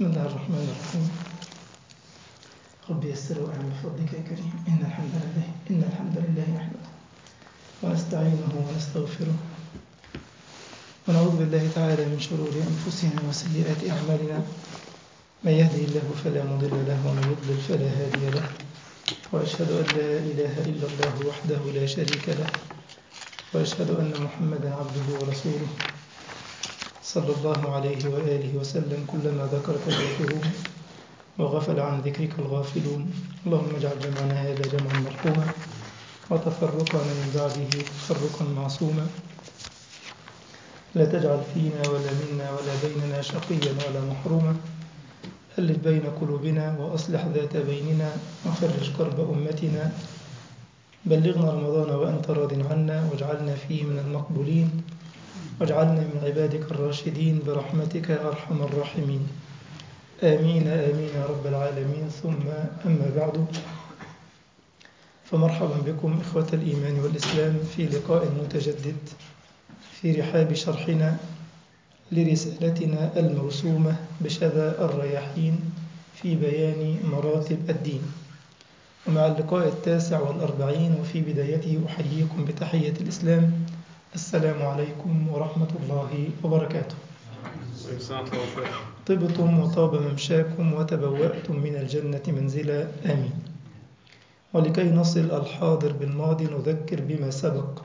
بسم الله الرحمن الرحيم رب يسر وأعن بفضلك يا كريم إن الحمد لله إن الحمد لله نحمده ونستعينه ونستغفره ونعوذ بالله تعالى من شرور أنفسنا وسيئات أعمالنا من يهدي الله فلا مضل له ومن يضلل فلا هادي له وأشهد أن لا إله إلا الله وحده لا شريك له وأشهد أن محمدا عبده ورسوله صلى الله عليه وآله وسلم كلما ذكرك الذاكرون وغفل عن ذكرك الغافلون اللهم اجعل جمعنا هذا جمعا مرحوما وتفرقنا من بعده تفرقا معصوما لا تجعل فينا ولا منا ولا بيننا شقيا ولا محروما ألف بين قلوبنا وأصلح ذات بيننا وفرج كرب أمتنا بلغنا رمضان وأنت راض عنا واجعلنا فيه من المقبولين واجعلنا من عبادك الراشدين برحمتك يا أرحم الراحمين آمين آمين يا رب العالمين ثم أما بعد فمرحبا بكم إخوة الإيمان والإسلام في لقاء متجدد في رحاب شرحنا لرسالتنا المرسومة بشذا الرياحين في بيان مراتب الدين ومع اللقاء التاسع والأربعين وفي بدايته أحييكم بتحية الإسلام السلام عليكم ورحمة الله وبركاته طبتم وطاب ممشاكم وتبوأتم من الجنة منزلا آمين ولكي نصل الحاضر بالماضي نذكر بما سبق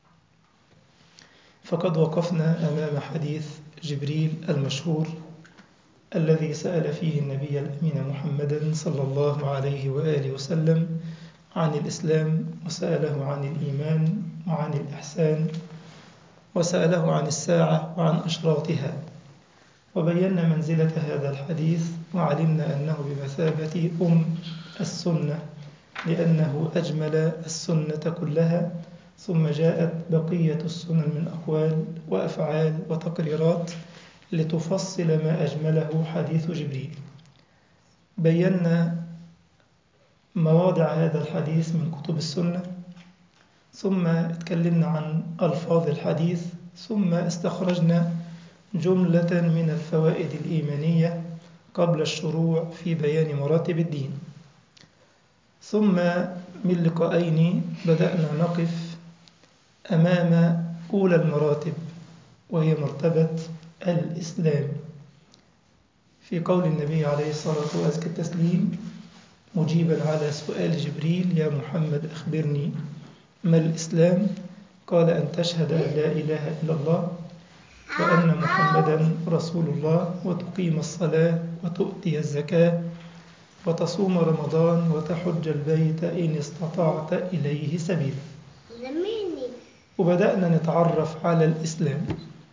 فقد وقفنا أمام حديث جبريل المشهور الذي سأل فيه النبي الأمين محمدا صلى الله عليه وآله وسلم عن الإسلام وسأله عن الإيمان وعن الإحسان وسأله عن الساعة وعن أشراطها وبينا منزلة هذا الحديث وعلمنا أنه بمثابة أم السنة لأنه أجمل السنة كلها ثم جاءت بقية السنن من أقوال وأفعال وتقريرات لتفصل ما أجمله حديث جبريل بينا مواضع هذا الحديث من كتب السنة ثم اتكلمنا عن ألفاظ الحديث ثم استخرجنا جملة من الفوائد الإيمانية قبل الشروع في بيان مراتب الدين ثم من لقاءين بدأنا نقف أمام أولى المراتب وهي مرتبة الإسلام في قول النبي عليه الصلاة وأزكى التسليم مجيبا على سؤال جبريل يا محمد أخبرني ما الإسلام قال أن تشهد أن لا إله إلا الله وأن محمدا رسول الله وتقيم الصلاة وتؤتي الزكاة وتصوم رمضان وتحج البيت إن استطعت إليه سبيلا وبدأنا نتعرف على الإسلام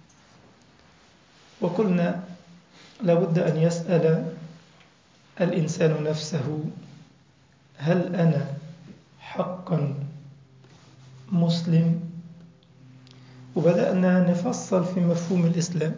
وقلنا لابد أن يسأل الإنسان نفسه هل أنا حقا مسلم وبدأنا نفصل في مفهوم الإسلام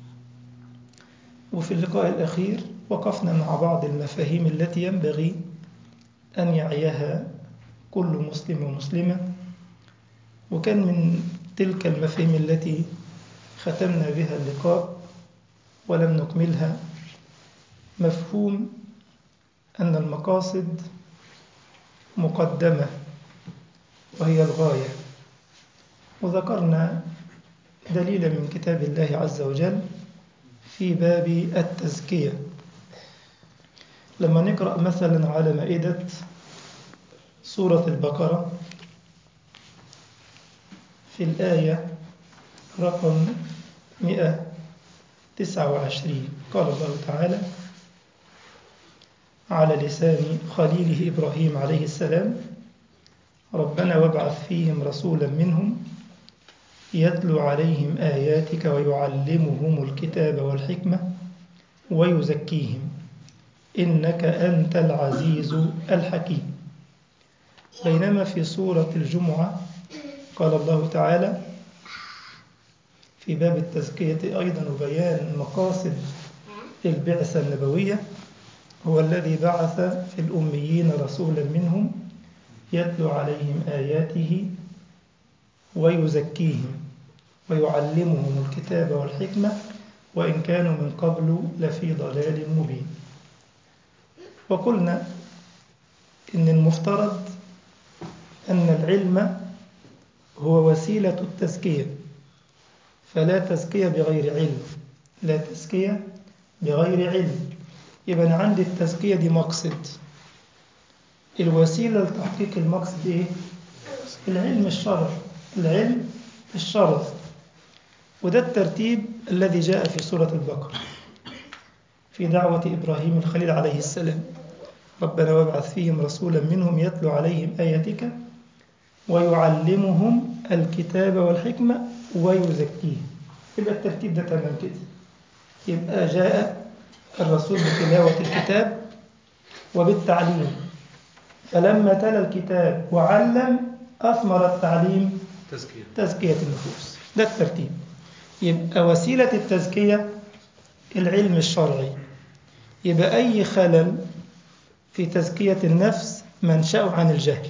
وفي اللقاء الأخير وقفنا مع بعض المفاهيم التي ينبغي أن يعيها كل مسلم ومسلمة وكان من تلك المفاهيم التي ختمنا بها اللقاء ولم نكملها مفهوم أن المقاصد مقدمة وهي الغاية وذكرنا دليلا من كتاب الله عز وجل في باب التزكية لما نقرأ مثلا على مائدة سورة البقرة في الآية رقم 129 قال الله تعالى على لسان خليله إبراهيم عليه السلام ربنا وابعث فيهم رسولا منهم يتلو عليهم آياتك ويعلمهم الكتاب والحكمة ويزكيهم إنك أنت العزيز الحكيم بينما في سورة الجمعة قال الله تعالى في باب التزكية أيضا وبيان مقاصد البعثة النبوية هو الذي بعث في الأميين رسولا منهم يتلو عليهم آياته ويزكيهم ويعلمهم الكتاب والحكمة وإن كانوا من قبل لفي ضلال مبين وقلنا إن المفترض أن العلم هو وسيلة التزكية فلا تزكية بغير علم لا تزكية بغير علم يبقى أنا عندي التزكية دي مقصد الوسيلة لتحقيق المقصد إيه؟ العلم الشرع العلم الشرع وده الترتيب الذي جاء في سورة البقرة في دعوة إبراهيم الخليل عليه السلام ربنا وابعث فيهم رسولا منهم يتلو عليهم آياتك ويعلمهم الكتاب والحكمة ويزكيهم يبقى الترتيب ده تمام كده يبقى جاء الرسول بتلاوة الكتاب وبالتعليم فلما تلا الكتاب وعلم أثمر التعليم تزكية تزكية النفوس ده الترتيب يبقى وسيلة التزكية العلم الشرعي يبقى أي خلل في تزكية النفس منشأ عن الجهل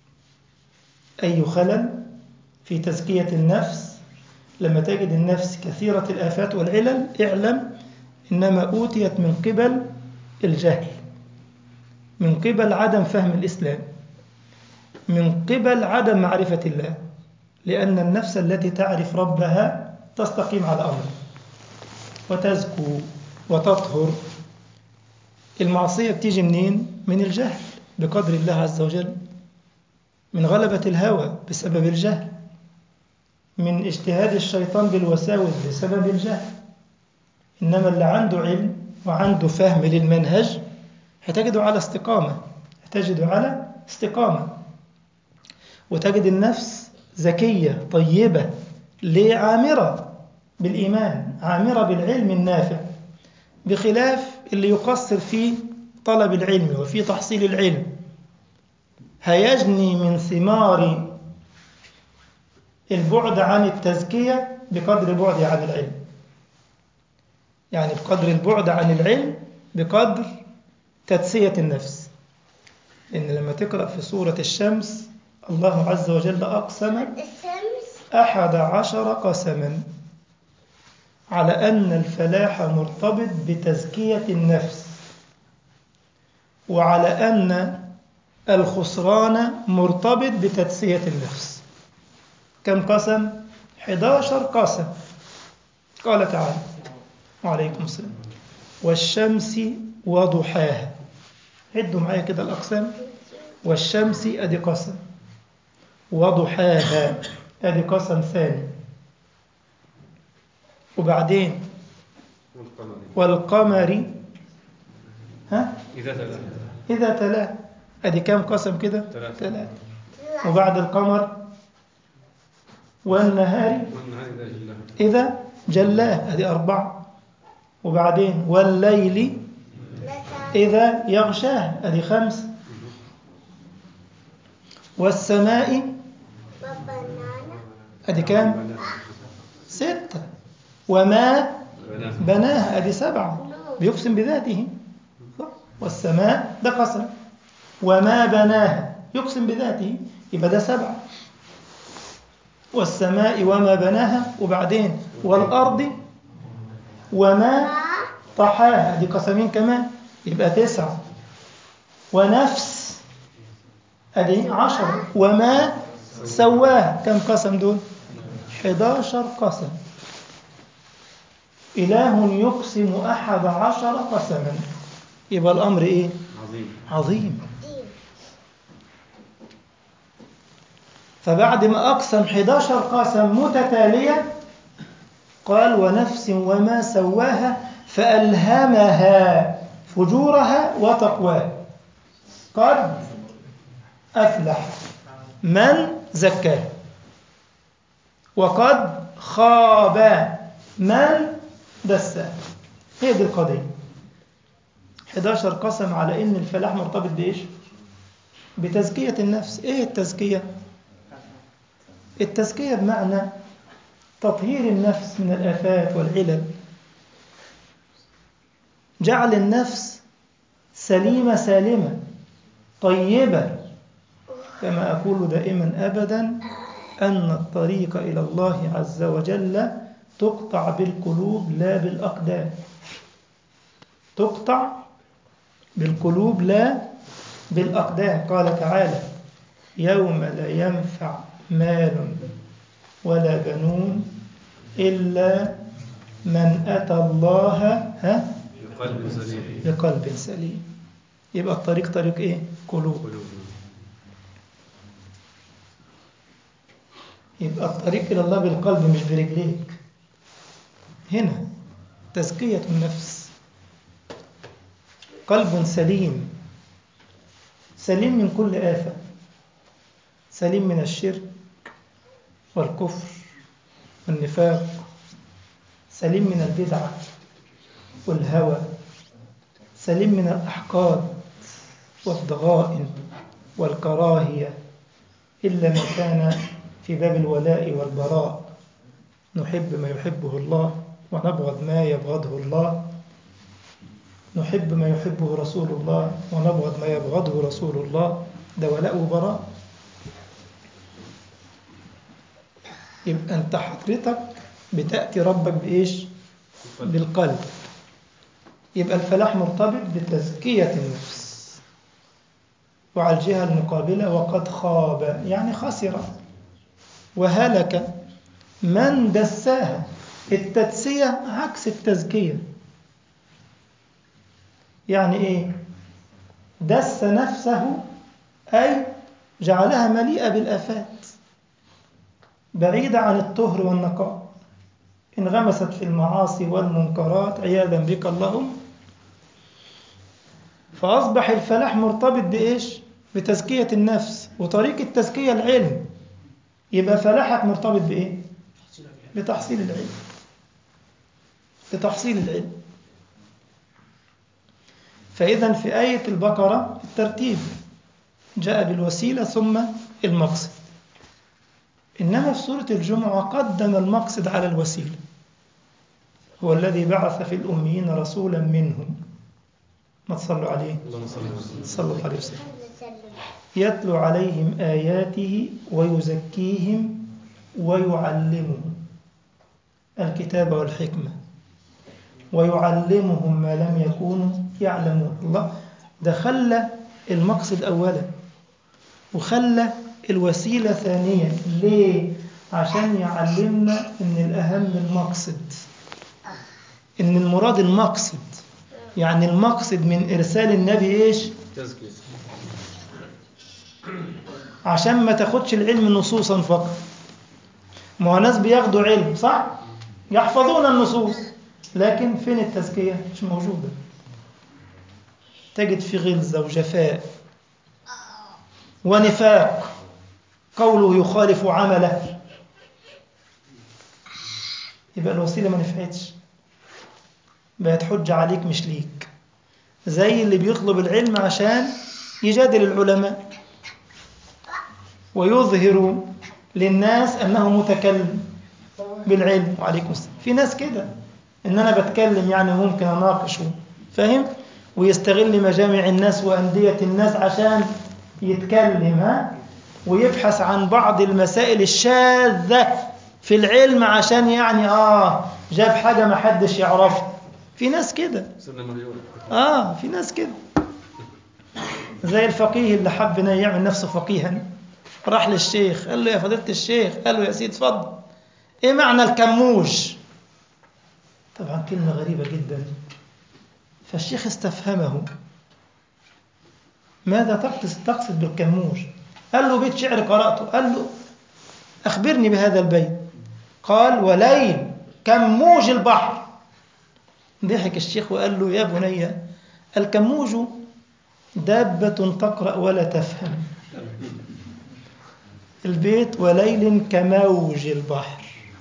أي خلل في تزكية النفس لما تجد النفس كثيرة الآفات والعلل اعلم إنما أوتيت من قبل الجهل من قبل عدم فهم الإسلام من قبل عدم معرفة الله لأن النفس التي تعرف ربها تستقيم على أمره وتزكو وتطهر المعصية بتيجي منين؟ من الجهل بقدر الله عز وجل من غلبة الهوى بسبب الجهل من اجتهاد الشيطان بالوساوس بسبب الجهل إنما اللي عنده علم وعنده فهم للمنهج هتجده على استقامة هتجده على استقامة وتجد النفس ذكية طيبة ليه عامرة بالإيمان عامرة بالعلم النافع بخلاف اللي يقصر في طلب العلم وفي تحصيل العلم هيجني من ثمار البعد عن التزكية بقدر بعده عن العلم يعني بقدر البعد عن العلم بقدر تدسية النفس لأن لما تقرأ في سورة الشمس الله عز وجل أقسم الشمس أحد عشر قسما على أن الفلاح مرتبط بتزكية النفس وعلى أن الخسران مرتبط بتدسية النفس كم قسم؟ 11 قسم قال تعالى وعليكم السلام والشمس وضحاها عدوا معايا كده الأقسام والشمس أدي قسم وضحاها أدي قسم ثاني وبعدين والقمر والقمر ها إذا تلا إذا تلا أدي كام قسم كده ثلاثة. ثلاثة وبعد القمر والنهار والنهار إذا جلاها إذا جلاه أدي أربعة وبعدين والليل متى إذا يغشاه أدي خمس والسماء وبنانا أدي كام ستة وما بناها بناها أدي سبعة بيقسم بذاته صح؟ والسماء ده قسم وما بناها يقسم بذاته يبقى ده سبعة والسماء وما بناها وبعدين والأرض وما طحاها دي قسمين كمان يبقى تسعة ونفس أدي عشر وما سواها كم قسم دول 11 قسم إله يقسم أحد عشر قسما يبقى الأمر إيه عظيم عظيم دين فبعد ما أقسم 11 قسم متتالية قال ونفس وما سواها فألهمها فجورها وتقواها قد أفلح من زكاها وقد خاب من دساها هي دي القضية 11 قسم على إن الفلاح مرتبط بإيش؟ بتزكية النفس إيه التزكية؟ التزكية بمعنى تطهير النفس من الآفات والعلل جعل النفس سليمة سالمة طيبة كما أقول دائما أبدا أن الطريق إلى الله عز وجل تقطع بالقلوب لا بالأقدام تقطع بالقلوب لا بالأقدام قال تعالى يوم لا ينفع مال ولا بنون إلا من أتى الله ها بقلب سليم بقلب سليم يبقى الطريق طريق إيه؟ قلوب قلوب يبقى الطريق إلى الله بالقلب مش برجليك هنا تزكية النفس قلب سليم سليم من كل آفة سليم من الشرك والكفر والنفاق سليم من البدعة والهوى سليم من الأحقاد والضغائن والكراهية إلا ما كان في باب الولاء والبراء نحب ما يحبه الله ونبغض ما يبغضه الله نحب ما يحبه رسول الله ونبغض ما يبغضه رسول الله ده ولاء وبراء يبقى أنت حضرتك بتأتي ربك بإيش؟ بالقلب يبقى الفلاح مرتبط بتزكية النفس وعلى الجهة المقابلة وقد خاب يعني خسر وهلك من دساها التدسية عكس التزكية يعني إيه دس نفسه أي جعلها مليئة بالآفات بعيدة عن الطهر والنقاء انغمست في المعاصي والمنكرات عياذا بك اللهم فأصبح الفلاح مرتبط بإيش؟ بتزكية النفس وطريق التزكية العلم يبقى فلاحك مرتبط بإيه؟ بتحصيل العلم بتحصيل العلم فإذا في آية البقرة الترتيب جاء بالوسيلة ثم المقصد إنما في سورة الجمعة قدم المقصد على الوسيلة هو الذي بعث في الأميين رسولا منهم ما تصلوا عليه اللهم صل وسلم صلى الله عليه وسلم وسلم يتلو عليهم آياته ويزكيهم ويعلمهم الكتاب والحكمة ويعلمهم ما لم يكونوا يعلمون الله ده خلى المقصد أولا وخلى الوسيلة ثانيا ليه؟ عشان يعلمنا إن الأهم المقصد إن المراد المقصد يعني المقصد من إرسال النبي إيش؟ تزكية عشان ما تاخدش العلم نصوصا فقط ما هو ناس بياخدوا علم صح يحفظون النصوص لكن فين التزكية مش موجودة تجد في غلظة وجفاء ونفاق قوله يخالف عمله يبقى الوسيلة ما نفعتش بقت حجة عليك مش ليك زي اللي بيطلب العلم عشان يجادل العلماء ويظهر للناس أنه متكلم بالعلم وعليكم السلام في ناس كده إن أنا بتكلم يعني ممكن أناقشه فاهم ويستغل مجامع الناس وأندية الناس عشان يتكلم ها ويبحث عن بعض المسائل الشاذة في العلم عشان يعني آه جاب حاجة ما حدش يعرفها في ناس كده سنة مليون آه في ناس كده زي الفقيه اللي حب إنه يعمل نفسه فقيها راح للشيخ قال له يا فضيلة الشيخ قال له يا سيدي اتفضل ايه معنى الكموج طبعا كلمة غريبة جدا فالشيخ استفهمه ماذا تقصد تقصد بالكموج قال له بيت شعر قرأته قال له أخبرني بهذا البيت قال وليل كموج البحر ضحك الشيخ وقال له يا بني الكموج دابة تقرأ ولا تفهم البيت وليل كموج البحر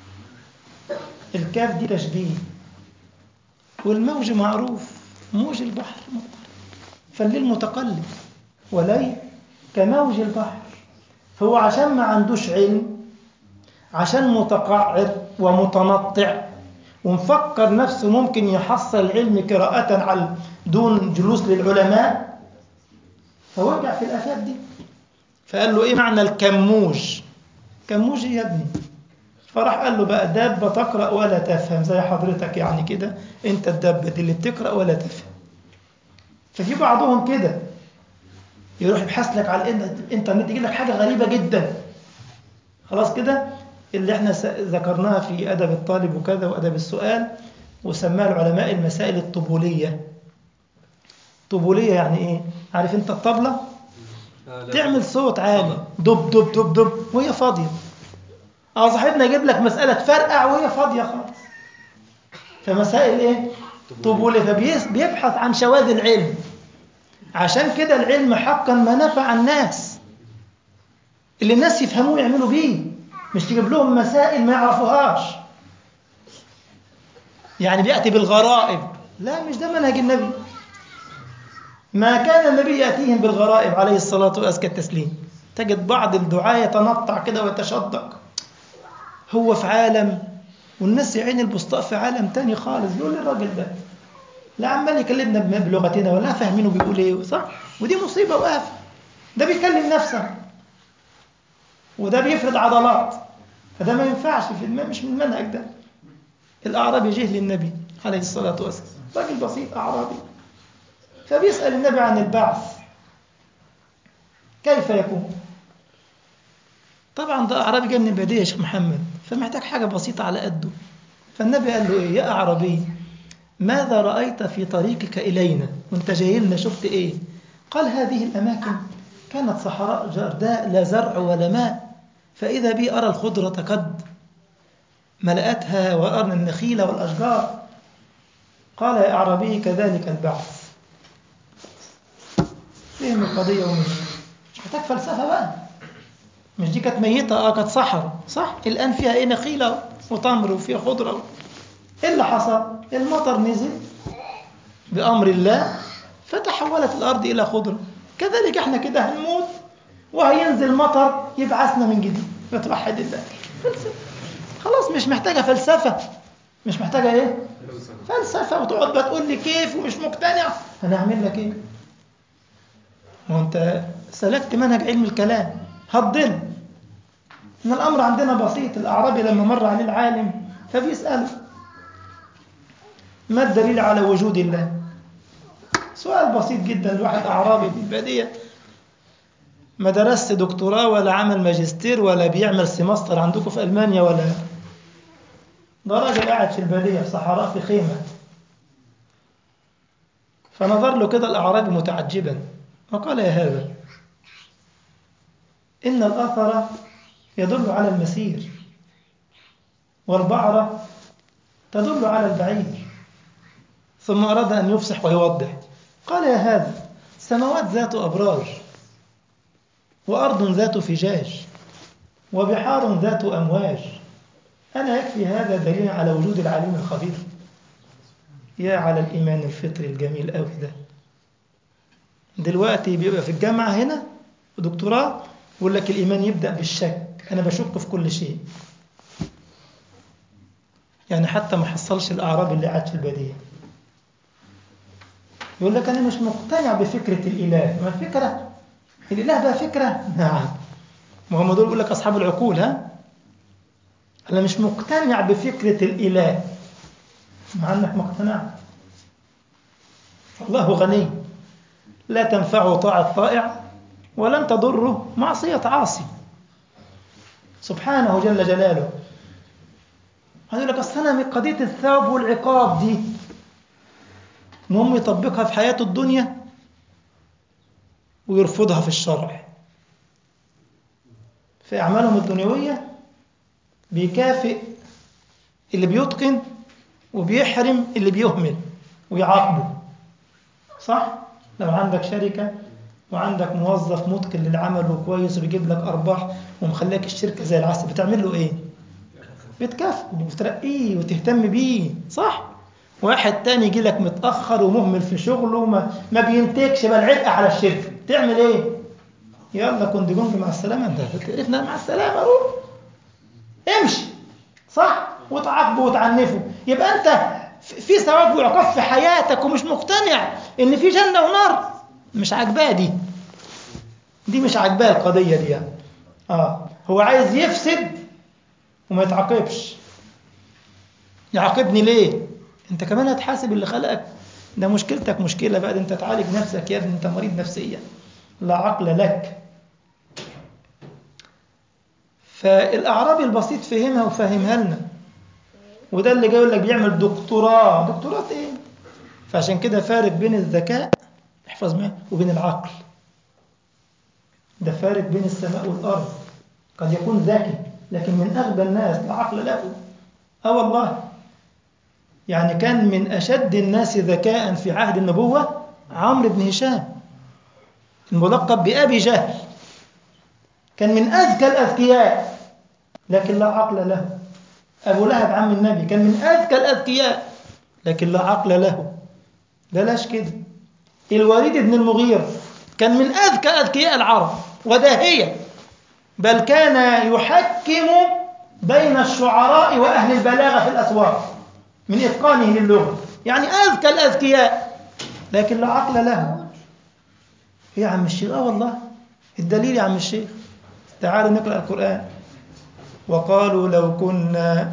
الكاف دي تشبيه والموج معروف موج البحر فالليل متقلب وليل كموج البحر فهو عشان ما عندوش علم عشان متقعر ومتنطع ومفكر نفسه ممكن يحصل العلم قراءة على دون جلوس للعلماء فوقع في الآفات دي فقال له إيه معنى الكموج كموج إيه يا ابني فراح قال له بقى دابة تقرأ ولا تفهم زي حضرتك يعني كده انت الدابة دي اللي بتقرأ ولا تفهم ففي بعضهم كده يروح يبحث لك على الانترنت يجيب لك حاجة غريبة جدا خلاص كده اللي احنا س- ذكرناها في أدب الطالب وكذا وأدب السؤال وسماها العلماء المسائل الطبولية طبولية يعني ايه عارف انت الطبلة آه، لا. تعمل صوت عالي دب دب دب دب وهي فاضية اه صاحبنا يجيب لك مسألة تفرقع وهي فاضية خالص فمسائل ايه طبولية فبيبحث عن شواذ العلم عشان كده العلم حقا ما نفع الناس اللي الناس يفهموه يعملوا بيه مش تجيب لهم مسائل ما يعرفوهاش يعني بيأتي بالغرائب لا مش ده منهج النبي ما كان النبي يأتيهم بالغرائب عليه الصلاة وأزكى التسليم تجد بعض الدعاة يتنطع كده ويتشدق هو في عالم والناس يا عيني البسطاء في عالم تاني خالص بيقول لي الراجل ده لا عمال يكلمنا بم- بلغتنا ولا فاهمينه بيقول ايه صح ودي مصيبة وآفة ده بيكلم نفسه وده بيفرد عضلات فده ما ينفعش في الم... مش من المنهج ده الأعرابي جه للنبي عليه الصلاة والسلام راجل بسيط أعرابي فبيسأل النبي عن البعث كيف يكون طبعا ده أعرابي جاي من البادية يا شيخ محمد فمحتاج حاجة بسيطة على قده فالنبي قال له إيه يا أعرابي ماذا رأيت في طريقك إلينا وانت جاي لنا شفت إيه قال هذه الأماكن كانت صحراء جرداء لا زرع ولا ماء فإذا بي أرى الخضرة قد ملأتها وأرى النخيل والأشجار قال يا أعرابي كذلك البعث فهم القضية ومشي مش محتاج فلسفة بقى مش دي كانت ميتة اه كانت صحراء صح الآن فيها ايه نخيلة وتمر وفيها خضرة ايه اللي حصل المطر نزل بأمر الله فتحولت الأرض إلى خضرة كذلك احنا كده هنموت وهينزل مطر يبعثنا من جديد نتوحد الله فلسفة خلاص مش محتاجة فلسفة مش محتاجة ايه فلسفة وتقعد بقى تقول لي كيف ومش مقتنع هنعمل لك ايه ما هو انت سلكت منهج علم الكلام هتضل ان الامر عندنا بسيط الاعرابي لما مر عليه العالم فبيساله ما الدليل على وجود الله سؤال بسيط جدا لواحد اعرابي في الباديه ما درست دكتوراه ولا عمل ماجستير ولا بيعمل سمستر عندكم في المانيا ولا ده راجل قاعد في الباديه في صحراء في خيمه فنظر له كده الاعرابي متعجبا وقال يا هذا إن الأثر يدل على المسير والبعرة تدل على البعير ثم أراد أن يفسح ويوضح قال يا هذا سماوات ذات أبراج وأرض ذات فجاج وبحار ذات أمواج ألا يكفي هذا دليل على وجود العليم الخبير يا على الإيمان الفطري الجميل أوي ده دلوقتي بيبقى في الجامعة هنا ودكتوراه يقول لك الإيمان يبدأ بالشك أنا بشك في كل شيء يعني حتى ما حصلش الأعراب اللي قاعد في البادية يقول لك أنا مش مقتنع بفكرة الإله ما الفكرة الإله بقى فكرة نعم ما هم دول يقول لك أصحاب العقول ها أنا مش مقتنع بفكرة الإله مع أنك مقتنع الله غني لا تنفعه طاعة طائع ولن تضره معصية عاصي سبحانه جل جلاله هيقول لك أصل أنا من قضية الثواب والعقاب دي المهم يطبقها في حياته الدنيا ويرفضها في الشرع في أعمالهم الدنيوية بيكافئ اللي بيتقن وبيحرم اللي بيهمل ويعاقبه صح؟ لو عندك شركة وعندك موظف متقن للعمل وكويس وبيجيب لك أرباح ومخليك الشركة زي العسل بتعمل له إيه؟ بتكافئه وترقيه وتهتم بيه صح؟ واحد تاني يجي لك متأخر ومهمل في شغله وما ما بينتجش بل عبء على الشركة تعمل إيه؟ يلا كنت جونج مع السلامة أنت تعرفنا مع السلامة روح امشي صح؟ وتعاقبه وتعنفه يبقى أنت في ثواب وعقاب في حياتك ومش مقتنع إن في جنة ونار مش عاجباه دي دي مش عاجباه القضية دي يعني. آه هو عايز يفسد وما يتعاقبش يعاقبني ليه انت كمان هتحاسب اللي خلقك ده مشكلتك مشكلة بقى ده انت تعالج نفسك يا ابني انت مريض نفسيا لا عقل لك فالأعرابي البسيط فهمها وفهمها لنا وده اللي جاي يقول لك بيعمل دكتوراه دكتوراه ايه فعشان كده فارق بين الذكاء احفظ معي وبين العقل ده فارق بين السماء والأرض قد يكون ذكي لكن من أغبى الناس لا عقل له اه والله يعني كان من أشد الناس ذكاء في عهد النبوة عمرو بن هشام الملقب بأبي جهل كان من أذكى الأذكياء لكن لا عقل له أبو لهب عم النبي كان من أذكى الأذكياء لكن لا عقل له بلاش كده الوليد بن المغيرة كان من أذكى أذكياء العرب وداهية بل كان يحكم بين الشعراء وأهل البلاغة في الأسواق من إتقانه للغة يعني أذكى الأذكياء لكن لا عقل له إيه يا عم الشيخ آه والله الدليل يا عم الشيخ تعالوا نقرأ القرآن وقالوا لو كنا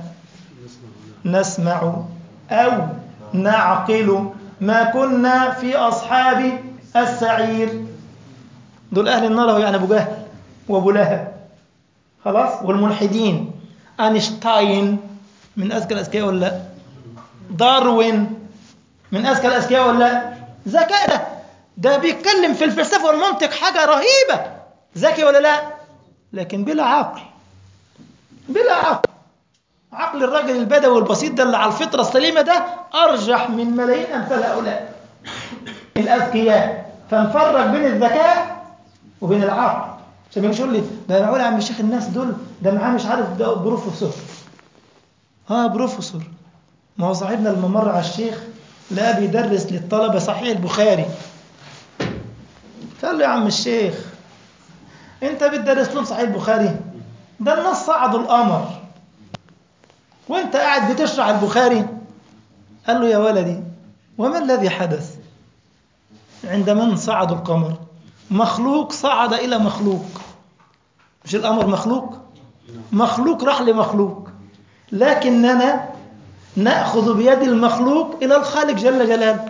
نسمع أو نعقل ما كنا في أصحاب السعير دول أهل النار يعني أبو جهل وأبو لهب خلاص والملحدين أينشتاين من أذكى الأذكياء ولا لا داروين من أذكى الأذكياء ولا لا ذكاء ده ده بيتكلم في الفلسفة والمنطق حاجة رهيبة ذكي ولا لا لكن بلا عقل بلا عقل عقل الراجل البدوي البسيط ده اللي على الفطرة السليمة ده أرجح من ملايين أمثال هؤلاء الأذكياء فنفرق بين الذكاء وبين العقل عشان يجي يقول لي ده معقول يا عم الشيخ الناس دول ده معاه مش عارف ده بروفيسور اه بروفيسور ما هو صاحبنا لما مر على الشيخ لا بيدرس للطلبة صحيح البخاري قال له يا عم الشيخ انت بتدرس لهم صحيح البخاري ده الناس صعدوا القمر وانت قاعد بتشرح البخاري قال له يا ولدي وما الذي حدث عند من صعدوا القمر مخلوق صعد إلى مخلوق مش الأمر مخلوق مخلوق راح لمخلوق لكننا نأخذ بيد المخلوق إلى الخالق جل جلاله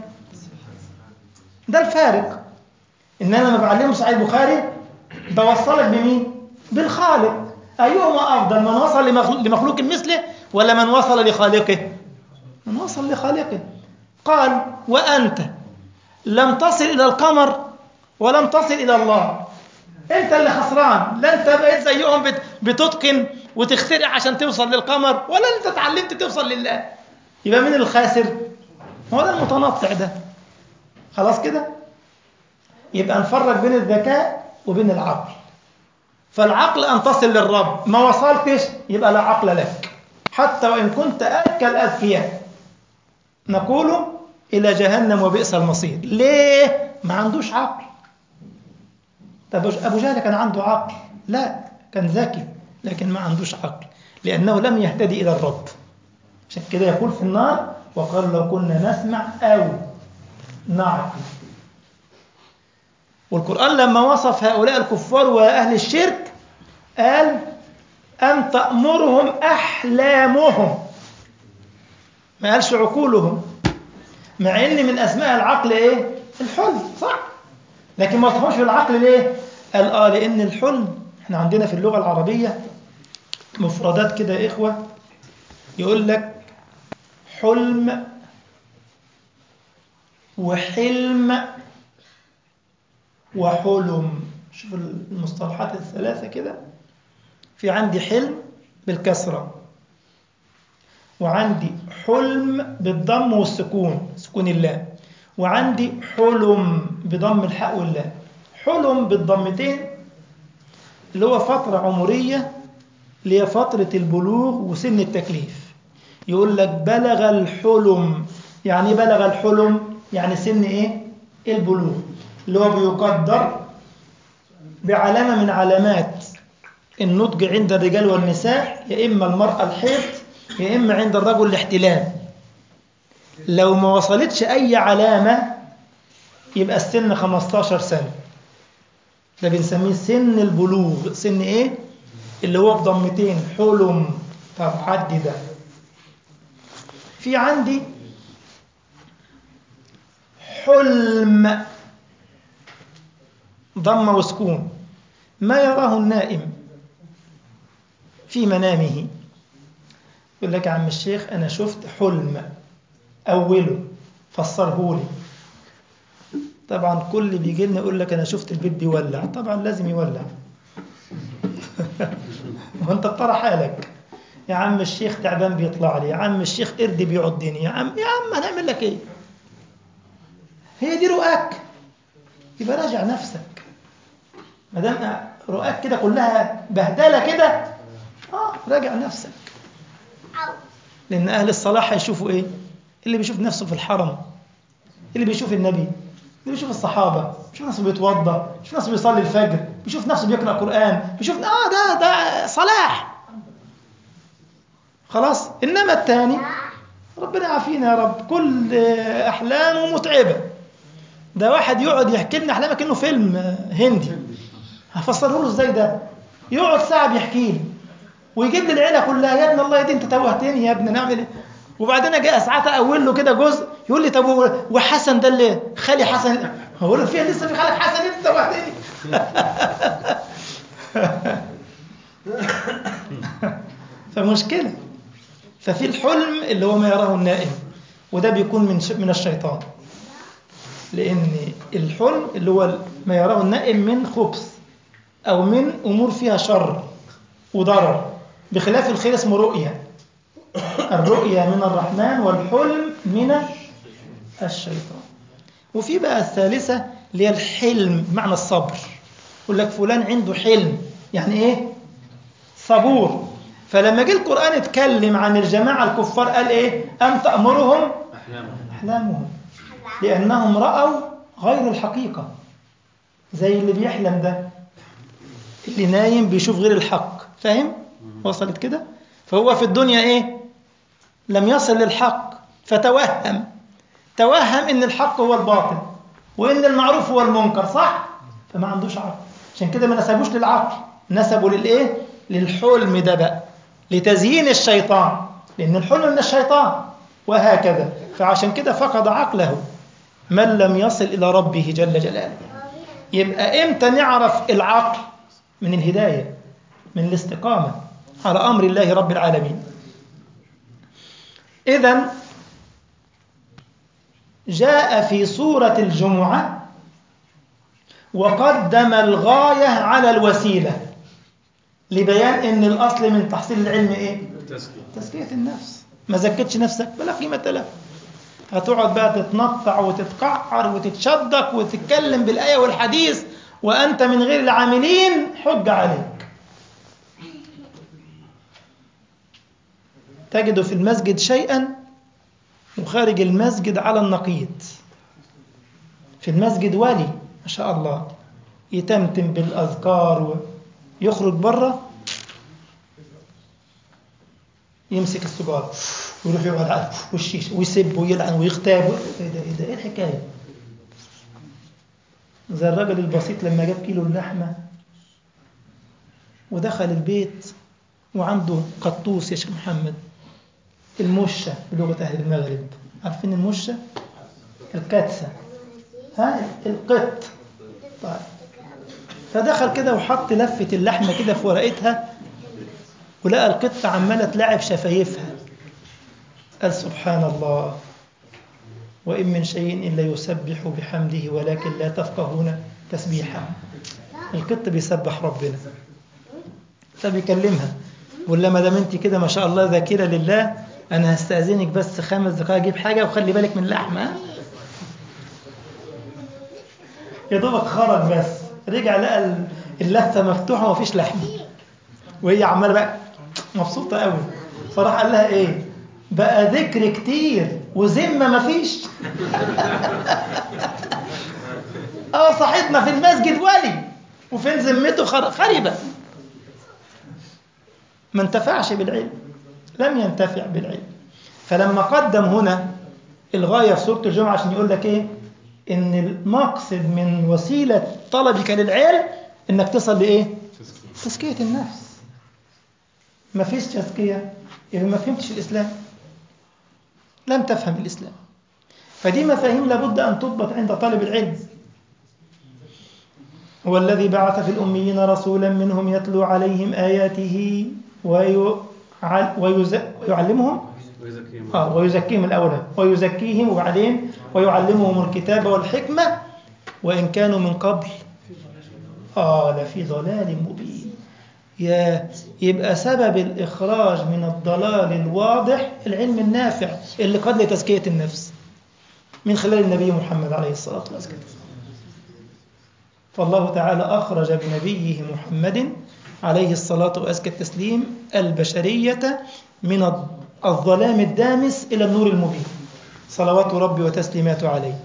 ده الفارق إن أنا لما بعلمه صحيح البخاري بوصلك بمين؟ بالخالق أيهما أفضل من وصل لمخلوق مثله ولا من وصل لخالقه من وصل لخالقه قال وأنت لم تصل إلى القمر ولم تصل إلى الله أنت اللي خسران لا أنت بقيت زيهم بتتقن وتخترع عشان توصل للقمر ولا أنت اتعلمت توصل لله يبقى مين الخاسر هو ده المتنطع ده خلاص كده يبقى نفرق بين الذكاء وبين العقل فالعقل أن تصل للرب ما وصلتش يبقى لا عقل لك حتى وإن كنت أذكى الأذكياء نقول إلى جهنم وبئس المصير ليه؟ ما عندوش عقل طب أبو جهل كان عنده عقل لا كان ذكي لكن ما عندوش عقل لأنه لم يهتدي إلى الرب عشان كده يقول في النار وقال لو كنا نسمع أو نعقل والقرآن لما وصف هؤلاء الكفار وأهل الشرك قال أن تأمرهم أحلامهم ما قالش عقولهم مع ان من اسماء العقل ايه الحلم صح لكن ما وصفوش بالعقل ليه قال اه لان الحلم احنا عندنا في اللغه العربيه مفردات كده يا اخوه يقول لك حلم وحلم وحلم شوف المصطلحات الثلاثه كده في عندي حلم بالكسره وعندي حلم بالضم والسكون سكون الله وعندي حلم بضم الحاء واللام حلم بالضمتين اللي هو فترة عمرية اللي هي فترة البلوغ وسن التكليف يقول لك بلغ الحلم يعني بلغ الحلم يعني سن ايه البلوغ اللي هو بيقدر بعلامة من علامات النضج عند الرجال والنساء يا إما المرأة الحيض يا إما عند الرجل الاحتلام لو ما وصلتش أي علامة يبقى السن 15 سنة ده بنسميه سن البلوغ سن إيه؟ اللي هو بضمتين حلم طب عدي ده في عندي حلم ضم وسكون ما يراه النائم في منامه يقول لك يا عم الشيخ أنا شفت حلم أوله فسره لي طبعا كل اللي بيجي لنا يقول لك أنا شفت البيت بيولع طبعا لازم يولع وانت بترى حالك يا عم الشيخ تعبان بيطلع لي يا عم الشيخ قرد بيعضني يا عم يا عم هنعمل لك ايه هي دي رؤاك يبقى راجع نفسك ما دام رؤاك كده كلها بهدله كده اه راجع نفسك أو لان اهل الصلاح هيشوفوا ايه اللي بيشوف نفسه في الحرم اللي بيشوف النبي اللي بيشوف الصحابه بيشوف نفسه بيتوضا بيشوف نفسه بيصلي الفجر بيشوف نفسه بيقرا قران بيشوف اه ده ده صلاح خلاص انما الثاني ربنا يعافينا يا رب كل احلامه متعبه ده واحد يقعد يحكي لنا احلامه كانه فيلم هندي هفسره له ازاي ده يقعد ساعه بيحكي لي ويجيب لي العيله كلها يا ابن الله يا دي انت توهتني يا ابني نعمل ايه وبعدين اجي ساعات اقول له كده جزء يقول لي طب و- وحسن ده اللي خالي حسن هقول له فيها لسه في خالك حسن انت توهتني فمشكله ففي الحلم اللي هو ما يراه النائم وده بيكون من ش- من الشيطان لان الحلم اللي هو ما يراه النائم من خبث او من امور فيها شر وضرر بخلاف الخير اسمه رؤيا الرؤيا من الرحمن والحلم من الشيطان وفي بقى الثالثة اللي هي الحلم بمعنى الصبر يقول لك فلان عنده حلم يعني ايه صبور فلما جه القرآن اتكلم عن الجماعة الكفار قال ايه أم تأمرهم أحلامهم أحلامهم لأنهم رأوا غير الحقيقة زي اللي بيحلم ده اللي نايم بيشوف غير الحق فاهم وصلت كده فهو في الدنيا ايه لم يصل للحق فتوهم توهم ان الحق هو الباطل وان المعروف هو المنكر صح فما عندوش عقل عشان كده ما نسبوش للعقل نسبوا للايه للحلم ده بقى لتزيين الشيطان لان الحلم من الشيطان وهكذا فعشان كده فقد عقله من لم يصل الى ربه جل جلاله يبقى امتى نعرف العقل من الهدايه من الاستقامه على امر الله رب العالمين اذا جاء في سوره الجمعه وقدم الغايه على الوسيله لبيان ان الاصل من تحصيل العلم ايه تزكية تزكيه النفس ما زكتش نفسك بلا قيمه لها هتقعد بقى تتنطع وتتقعر وتتشدق وتتكلم بالآية والحديث وأنت من غير العاملين حج عليك تجد في المسجد شيئا وخارج المسجد على النقيض في المسجد ولي ما شاء الله يتمتم بالأذكار ويخرج بره يمسك السجارة ويروح يقعد على والشيشة ويسب ويلعن ويغتاب ايه ده ايه ده ايه الحكاية زي الراجل البسيط لما جاب كيلو اللحمة ودخل البيت وعنده قطوس يا شيخ محمد المشة بلغة أهل المغرب عارفين المشة؟ الكتسة ها القط طيب فدخل كده وحط لفة اللحمة كده في ورقتها ولقى القطة عمالة تلعب شفايفها قال سبحان الله وإن من شيء إلا يسبح بحمده ولكن لا تفقهون تسبيحه القط بيسبح ربنا فبيكلمها بيقول لها ما دام انت كده ما شاء الله ذاكره لله انا هستاذنك بس خمس دقائق اجيب حاجه وخلي بالك من اللحمه ها؟ يا دوبك خرج بس رجع لقى اللفه مفتوحه ومفيش لحمه وهي عماله بقى مبسوطه قوي فراح قال لها ايه بقى ذكر كتير وذمه مفيش اه صاحبنا في المسجد ولي وفين ذمته خر- خربه ما انتفعش بالعلم لم ينتفع بالعلم فلما قدم هنا الغاية في سورة الجمعة عشان يقول لك إيه إن المقصد من وسيلة طلبك للعلم إنك تصل لإيه تزكية تزكية النفس ما فيش تزكية يبقى ما فهمتش الإسلام لم تفهم الإسلام فدي مفاهيم لابد أن تضبط عند طالب العلم هو الذي بعث في الأميين رسولا منهم يتلو عليهم آياته ويعل- ويز- ويعلمهم ويزكيهم آه ويزكيهم الأول ويزكيهم وبعدين ويعلمهم الكتاب والحكمة وإن كانوا من قبل آه لفي ضلال مبين يا يبقى سبب الإخراج من الضلال الواضح العلم النافع اللي قد لتزكية النفس من خلال النبي محمد عليه الصلاة والسلام فالله تعالى أخرج بنبيه محمد عليه الصلاة وأزكى التسليم البشرية من الظلام الدامس إلى النور المبين صلوات ربي وتسليماته عليه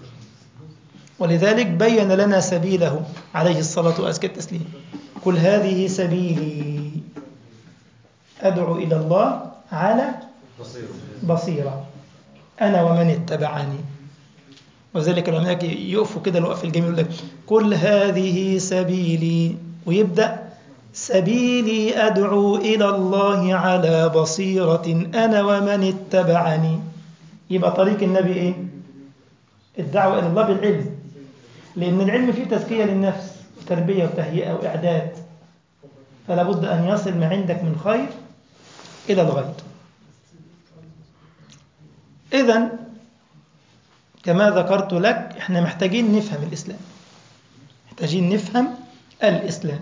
ولذلك بين لنا سبيله عليه الصلاة وأزكى التسليم قل هذه سبيلي أدعو إلى الله على بصير بصيرة أنا ومن اتبعني وذلك العلماء يقفوا كده الوقف الجميل يقول لك قل هذه سبيلي ويبدأ سبيلي أدعو إلى الله على بصيرة أنا ومن اتبعني يبقى طريق النبي إيه؟ الدعوة إلى الله بالعلم لأن العلم فيه تزكية للنفس وتربية وتهيئة وإعداد فلا بد أن يصل ما عندك من خير إلى الغير إذا كما ذكرت لك احنا محتاجين نفهم الإسلام محتاجين نفهم الإسلام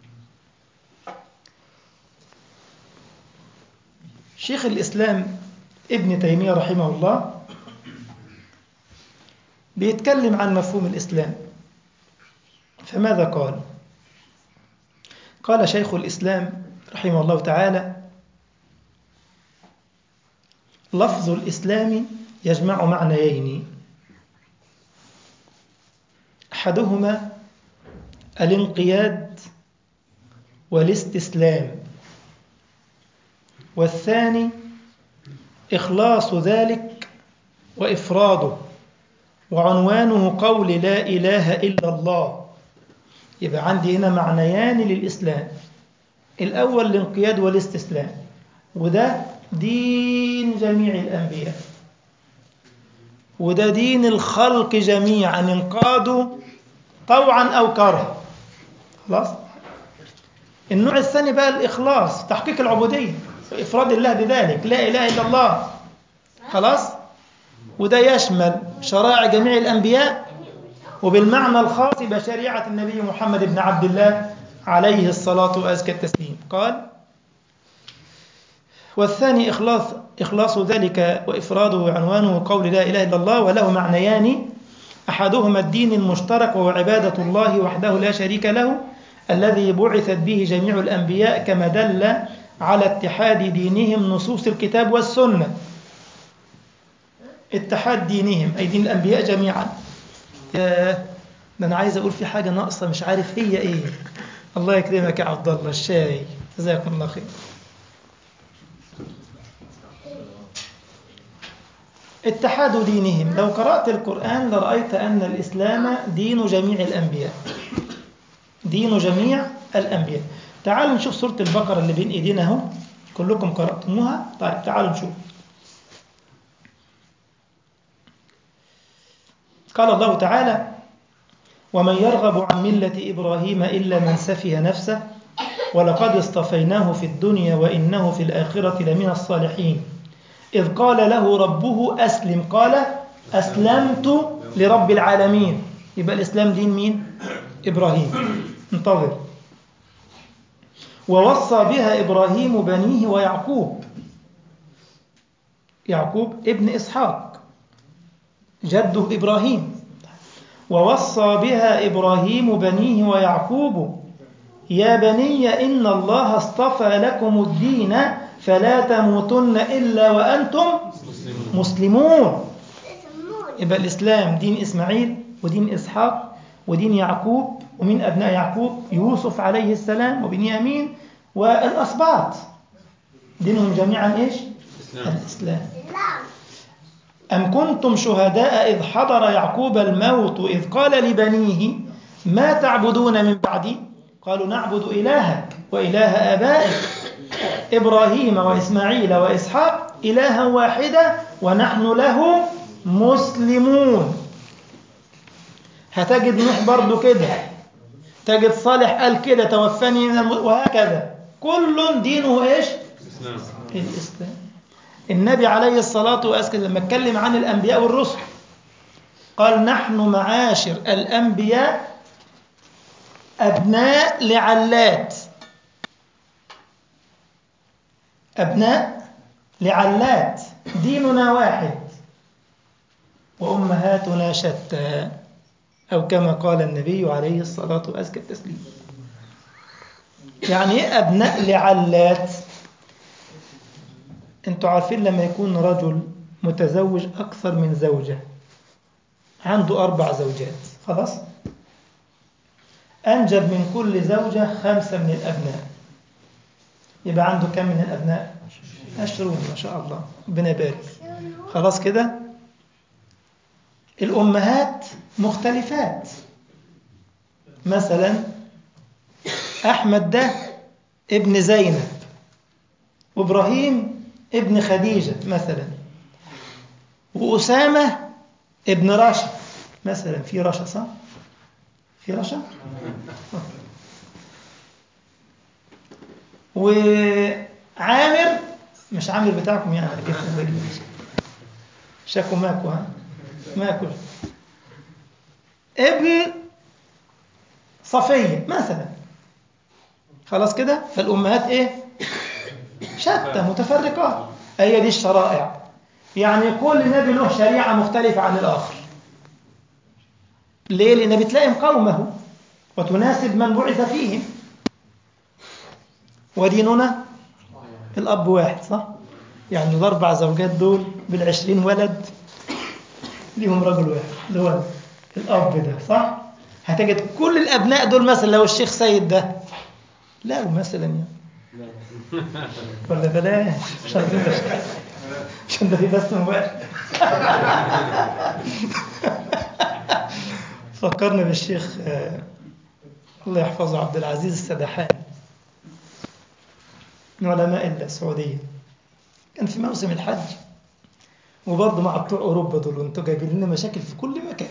شيخ الإسلام ابن تيمية رحمه الله بيتكلم عن مفهوم الإسلام فماذا قال؟ قال شيخ الإسلام رحمه الله تعالى لفظ الإسلام يجمع معنيين أحدهما الانقياد والاستسلام والثاني إخلاص ذلك وإفراده وعنوانه قول لا إله إلا الله يبقى عندي هنا معنيان للإسلام الأول الانقياد والاستسلام وده دين جميع الأنبياء وده دين الخلق جميعا انقادوا طوعا أو كرها خلاص النوع الثاني بقى الإخلاص تحقيق العبودية وإفراد الله بذلك لا إله إلا الله خلاص وده يشمل شرائع جميع الأنبياء وبالمعنى الخاص بشريعة النبي محمد بن عبد الله عليه الصلاة وأزكى التسليم قال والثاني إخلاص إخلاص ذلك وإفراده وعنوانه قول لا إله إلا الله وله معنيان أحدهما الدين المشترك وهو عبادة الله وحده لا شريك له الذي بعثت به جميع الأنبياء كما دل على اتحاد دينهم نصوص الكتاب والسنة اتحاد دينهم أي دين الأنبياء جميعا يا ده أنا عايز أقول في حاجة ناقصة مش عارف هي إيه الله يكرمك يا عبد الله الشاي جزاكم الله خير اتحاد دينهم لو قرأت القرآن لرأيت أن الإسلام دين جميع الأنبياء دين جميع الأنبياء تعالوا نشوف سورة البقرة اللي بين إيدينا اهو كلكم قرأتموها طيب تعالوا نشوف قال الله تعالى ومن يرغب عن ملة إبراهيم إلا من سفه نفسه ولقد اصطفيناه في الدنيا وإنه في الآخرة لمن الصالحين إذ قال له ربه أسلم قال أسلمت لرب العالمين يبقى الإسلام دين مين؟ إبراهيم انتظر ووصى بها إبراهيم بنيه ويعقوب يعقوب ابن إسحاق جده إبراهيم ووصى بها إبراهيم بنيه ويعقوب يا بني إن الله اصطفى لكم الدين فلا تموتن إلا وأنتم مسلمون يبقى الإسلام دين إسماعيل ودين إسحاق ودين يعقوب ومن أبناء يعقوب يوسف عليه السلام وبنيامين والأسباط دينهم جميعا إيش؟ الإسلام الإسلام سلام أم كنتم شهداء إذ حضر يعقوب الموت إذ قال لبنيه ما تعبدون من بعدي قالوا نعبد إلهك وإله آبائك إبراهيم وإسماعيل وإسحاق إلها واحدا ونحن له مسلمون هتجد نوح برضو كده تجد صالح قال كده توفني من الم... وهكذا كل دينه ايش إسلام الاسلام النبي عليه الصلاه والسلام لما اتكلم عن الانبياء والرسل قال نحن معاشر الانبياء ابناء لعلات ابناء لعلات ديننا واحد وامهاتنا شتى أو كما قال النبي عليه الصلاة وأزكى التسليم يعني إيه أبناء لعلات أنتوا عارفين لما يكون رجل متزوج أكثر من زوجة عنده أربع زوجات خلاص أنجب من كل زوجة خمسة من الأبناء يبقى عنده كم من الأبناء عشرون ما شاء الله ربنا يبارك خلاص كده الأمهات مختلفات مثلا أحمد ده ابن زينب وإبراهيم ابن خديجة مثلا وأسامة ابن رشا مثلا في رشا صح؟ في رشا؟ وعامر مش عامر بتاعكم يعني كده شاكو ماكو ها ماكو ابن صفية مثلا خلاص كده فالأمهات إيه شتى متفرقات هي دي الشرائع يعني كل نبي له شريعة مختلفة عن الآخر ليه؟ لأن بتلائم قومه وتناسب من بعث فيهم وديننا الأب واحد صح؟ يعني الأربع زوجات دول بالعشرين ولد ليهم رجل واحد اللي هو الأب ده صح؟ هتجد كل الأبناء دول مثلا لو الشيخ سيد ده لا مثلا يعني ولا بلاش مش عايزين ده عشان ده في بس موبايل فكرنا بالشيخ آه، الله يحفظه عبد العزيز السدحان من علماء السعودية كان في موسم الحج وبرضه مع بتوع أوروبا دول وانتوا جايبين لنا مشاكل في كل مكان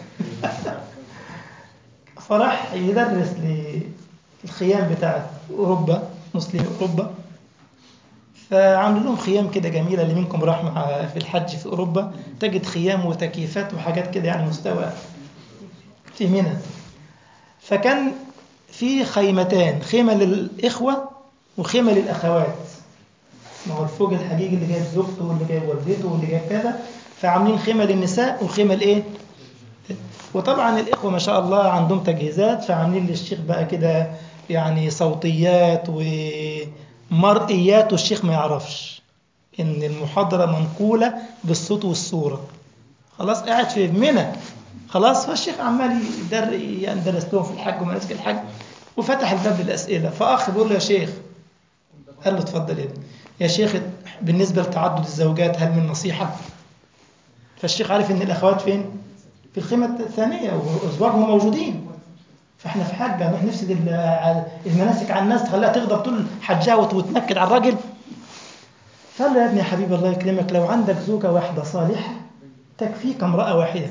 فراح يدرس للخيام بتاعت أوروبا مسلمي أوروبا فعملوا لهم خيام كده جميلة اللي منكم راح مع في الحج في أوروبا تجد خيام وتكييفات وحاجات كده يعني مستوى في منى فكان في خيمتان خيمة للإخوة وخيمة للأخوات ما هو الفوج الحقيقي اللي جايب زوجته واللي جايب والدته واللي جايب كذا فعاملين خيمة للنساء وخيمة لإيه؟ وطبعا الإخوة ما شاء الله عندهم تجهيزات فعاملين للشيخ بقى كده يعني صوتيات ومرئيات والشيخ ما يعرفش إن المحاضرة منقولة بالصوت والصورة خلاص قاعد في منى خلاص فالشيخ عمال يدر يندرس لهم في الحج ومناسك الحج وفتح الباب للأسئلة فأخ بيقول له يا شيخ قال له اتفضل يا ابني يا شيخ بالنسبة لتعدد الزوجات هل من نصيحة فالشيخ عارف ان الأخوات فين في الخيمة الثانية وأزواجهم موجودين فاحنا في حاجة نروح نفسد ال- المناسك على الناس تخليها تغضب طول حجها وت- وتنكد على الراجل فقال له يا ابني يا حبيبي الله يكرمك لو عندك زوجة واحدة صالحة تكفيك امرأة واحدة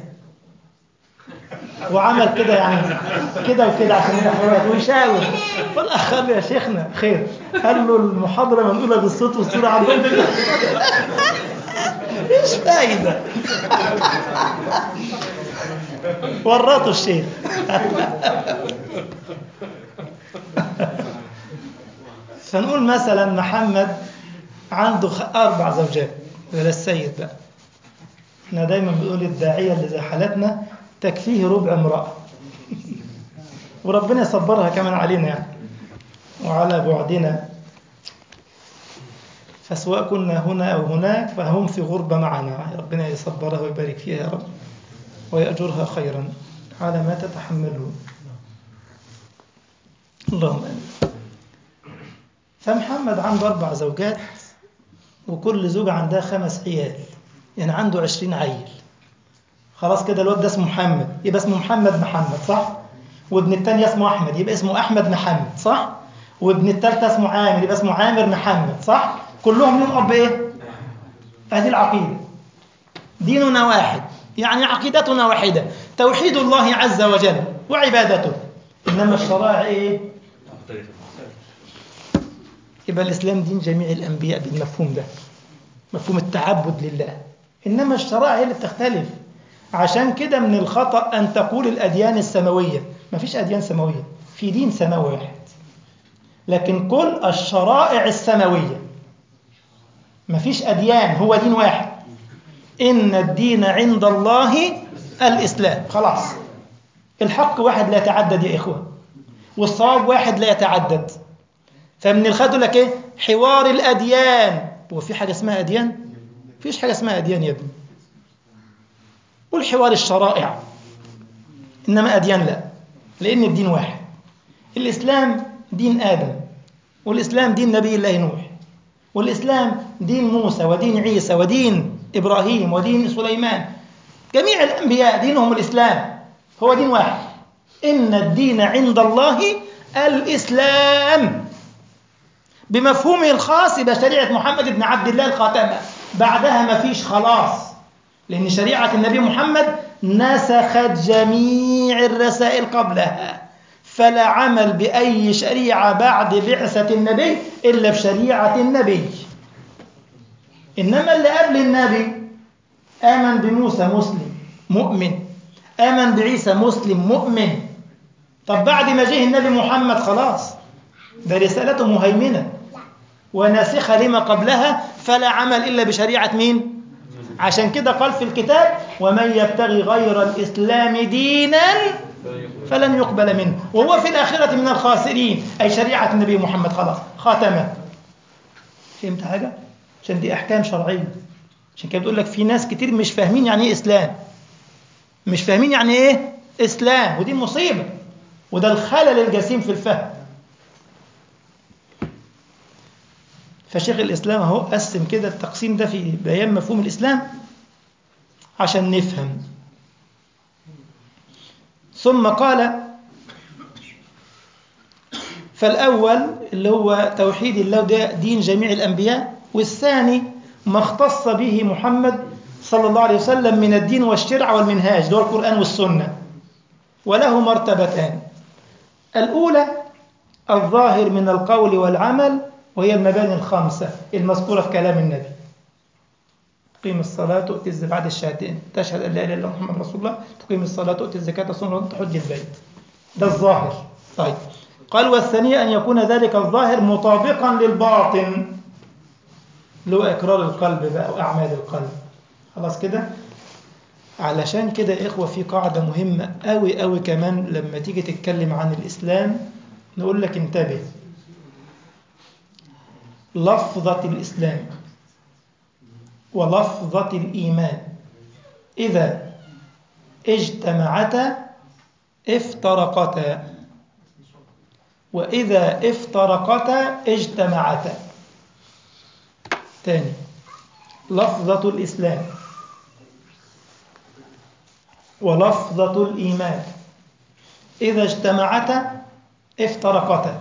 وعمل كده يعني كده وكده عشان الاخوات ويشاور فالاخ قال له يا شيخنا خير قال له المحاضره منقوله بالصوت والصوره عندهم مش فايده ورطوا الشيخ فنقول مثلا محمد عنده خ- اربع زوجات ولا السيد بقى احنا دايما بنقول الداعيه اللي زي حالتنا تكفيه ربع امراه وربنا يصبرها كمان علينا يعني وعلى بعدنا فسواء كنا هنا او هناك فهم في غربه معنا ربنا يصبرها ويبارك فيها يا رب ويأجرها خيرا على ما تتحمله اللهم امين فمحمد عنده اربع زوجات وكل زوجة عندها خمس عيال يعني عنده عشرين عيل خلاص كده الواد ده اسمه محمد يبقى اسمه محمد محمد صح وابن التاني اسمه احمد يبقى اسمه احمد محمد صح وابن الثالثة اسمه عامر يبقى اسمه عامر محمد صح؟ كلهم لهم أب إيه؟ هذه العقيدة ديننا واحد يعني عقيدتنا واحدة توحيد الله عز وجل وعبادته إنما الشرائع إيه؟ يبقى الإسلام دين جميع الأنبياء بالمفهوم ده مفهوم التعبد لله إنما الشرائع هي اللي بتختلف عشان كده من الخطأ أن تقول الأديان السماوية ما فيش أديان سماوية في دين سماوي واحد لكن كل الشرائع السماوية ما فيش أديان هو دين واحد إن الدين عند الله الإسلام خلاص الحق واحد لا يتعدد يا إخوة والصواب واحد لا يتعدد فمن الخد لك إيه حوار الأديان هو في حاجة اسمها أديان فيش حاجة اسمها أديان يا ابني قول حوار الشرائع إنما أديان لا لأن الدين واحد الإسلام دين آدم والإسلام دين نبي الله نوح والإسلام دين موسى ودين عيسى ودين إبراهيم ودين سليمان جميع الأنبياء دينهم الإسلام هو دين واحد إن الدين عند الله الإسلام بمفهومه الخاص يبقى شريعة محمد بن عبد الله الخاتمة بعدها ما فيش خلاص لأن شريعة النبي محمد نسخت جميع الرسائل قبلها فلا عمل بأي شريعة بعد بعثة النبي إلا بشريعة النبي إنما اللي قبل النبي آمن بموسى مسلم مؤمن آمن بعيسى مسلم مؤمن طب بعد ما جه النبي محمد خلاص ده رسالته مهيمنة وناسخة لما قبلها فلا عمل إلا بشريعة مين؟ عشان كده قال في الكتاب ومن يبتغي غير الإسلام دينا فلن يقبل منه وهو في الآخرة من الخاسرين أي شريعة النبي محمد خلاص خاتمة فهمت حاجة؟ عشان دي أحكام شرعية عشان كده بتقول لك في ناس كتير مش فاهمين يعني إيه إسلام مش فاهمين يعني إيه إسلام ودي مصيبة وده الخلل الجسيم في الفهم فشيخ الإسلام أهو قسم كده التقسيم ده في بيان مفهوم الإسلام عشان نفهم ثم قال فالأول اللي هو توحيد الله ده دين جميع الأنبياء والثاني ما اختص به محمد صلى الله عليه وسلم من الدين والشرع والمنهاج اللي هو القرآن والسنة وله مرتبتان الأولى الظاهر من القول والعمل وهي المباني الخمسة المذكورة في كلام النبي تقيم الصلاة تؤتي الزكاة بعد الشهادتين تشهد أن لا إله إلا الله محمد رسول الله تقيم الصلاة تؤتي الزكاة تصوم تحج البيت ده الظاهر طيب قال والثانية أن يكون ذلك الظاهر مطابقا للباطن اللي هو إقرار القلب بقى وأعمال القلب خلاص كده علشان كده يا إخوة في قاعدة مهمة أوي أوي كمان لما تيجي تتكلم عن الإسلام نقول لك انتبه لفظة الإسلام ولفظة الإيمان إذا اجتمعتا افترقتا وإذا افترقتا اجتمعتا تاني لفظة الإسلام ولفظة الإيمان إذا اجتمعتا افترقتا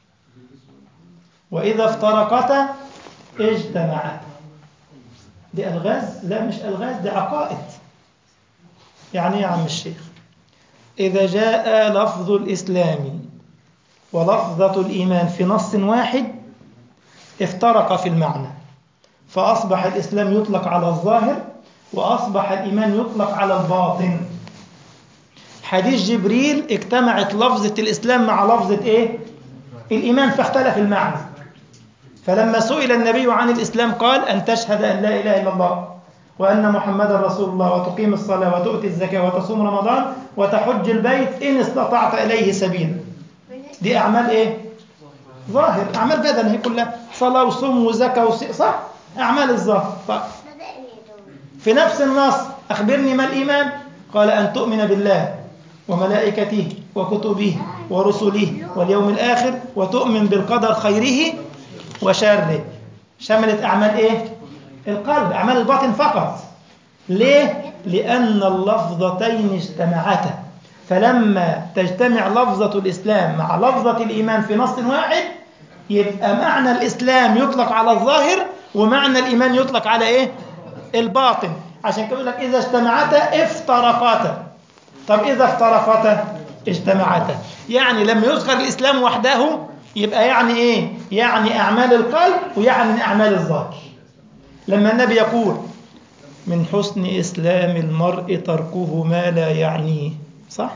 وإذا افترقتا اجتمعتا دي ألغاز؟ لا مش ألغاز دي عقائد يعني إيه يا عم الشيخ إذا جاء لفظ الإسلام ولفظة الإيمان في نص واحد افترق في المعنى فأصبح الإسلام يطلق على الظاهر وأصبح الإيمان يطلق على الباطن حديث جبريل اجتمعت لفظة الإسلام مع لفظة إيه؟ الإيمان فاختلف المعنى فلما سئل النبي عن الإسلام قال أن تشهد أن لا إله إلا الله وأن محمدا رسول الله وتقيم الصلاة وتؤتي الزكاة وتصوم رمضان وتحج البيت إن استطعت إليه سبيلا دي أعمال إيه؟ ظاهر أعمال بدن هي كلها صلاة وصوم وزكاة وصي... صح؟ أعمال الظاهر طيب. في نفس النص أخبرني ما الإيمان قال أن تؤمن بالله وملائكته وكتبه ورسله واليوم الآخر وتؤمن بالقدر خيره وشره شملت أعمال إيه؟ القلب أعمال الباطن فقط ليه؟ لأن اللفظتين اجتمعتا فلما تجتمع لفظة الإسلام مع لفظة الإيمان في نص واحد يبقى معنى الإسلام يطلق على الظاهر ومعنى الإيمان يطلق على إيه؟ الباطن عشان كده يقول لك إذا اجتمعتا افترقتا طب إذا افترقتا اجتمعتا يعني لما يذكر الإسلام وحده يبقى يعني إيه؟ يعني أعمال القلب ويعني أعمال الظاهر لما النبي يقول من حسن إسلام المرء تركه ما لا يعنيه صح؟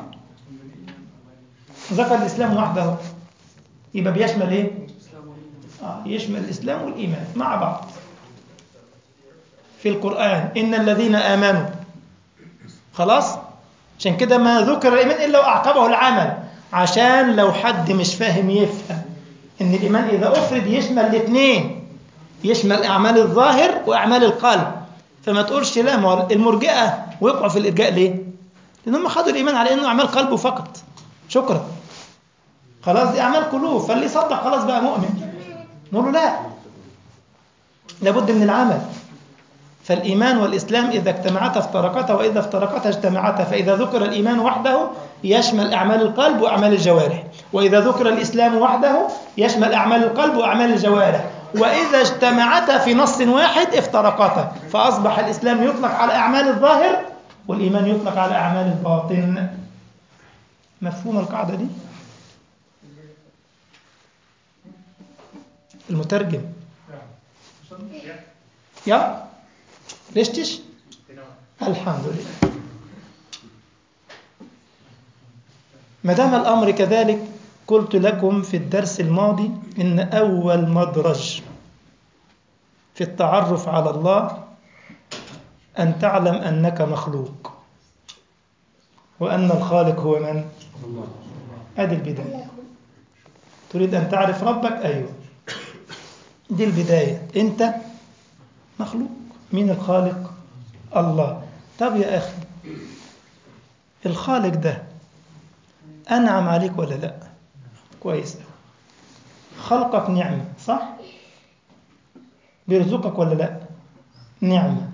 ذكر الإسلام وحده يبقى بيشمل إيه؟ آه يشمل الإسلام والإيمان مع بعض في القرآن إن الذين آمنوا خلاص عشان كده ما ذكر الإيمان إلا وأعقبه العمل عشان لو حد مش فاهم يفهم إن الإيمان إذا أفرد يشمل الاثنين يشمل أعمال الظاهر وأعمال القلب فما تقولش لا ما المرجئة وقعوا في الإرجاء ليه؟ لأن هم خدوا الإيمان على إنه أعمال قلبه فقط شكرا خلاص دي أعمال قلوب فاللي صدق خلاص بقى مؤمن نقول له لا لابد من العمل فالإيمان والإسلام إذا اجتمعتا افترقتا وإذا افترقتا اجتمعتا فإذا ذكر الإيمان وحده يشمل أعمال القلب وأعمال الجوارح وإذا ذكر الإسلام وحده يشمل أعمال القلب وأعمال الجوارح وإذا اجتمعتا في نص واحد افترقتا فأصبح الإسلام يطلق على أعمال الظاهر والإيمان يطلق على أعمال الباطن مفهوم القاعدة دي؟ المترجم يا ليشتش الحمد لله ما دام الأمر كذلك قلت لكم في الدرس الماضي إن أول مدرج في التعرف على الله أن تعلم أنك مخلوق وأن الخالق هو من؟ هذه البداية تريد أن تعرف ربك؟ أيوه دي البداية أنت مخلوق مين الخالق؟ الله طب يا أخي الخالق ده أنعم عليك ولا لا؟ كويس خلقك نعمة صح؟ بيرزقك ولا لا؟ نعمة